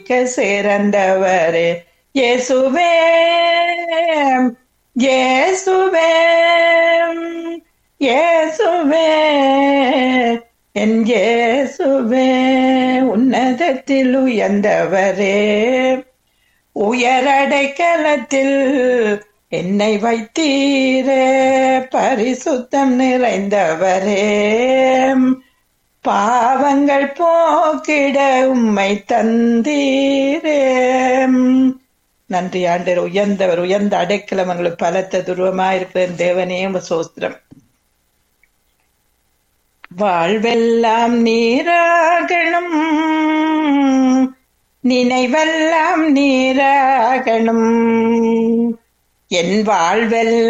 சிறந்தவரே இயேசுவே இயேசுவே இயேசுவே என் இயேசுவே உன்னதத்தில் உயர்ந்தவரே உயரடைக்கலத்தில் என்னை வைத்தீரே பரிசுத்தம் நிறைந்தவரே பாவங்கள் போக்கிட உம்மை தந்தீரே நன்றி ஆண்டர் உயர்ந்தவர் உயர்ந்த அடைக்கலம் எங்களுக்கு பலத்த துருவமாயிருக்கிற தேவனே உங்க சோஸ்திரம் வாழ்வெல்லாம் நீராகணும் நினைவெல்லாம் நீராகணும் என் வாழ்வெல்லாம்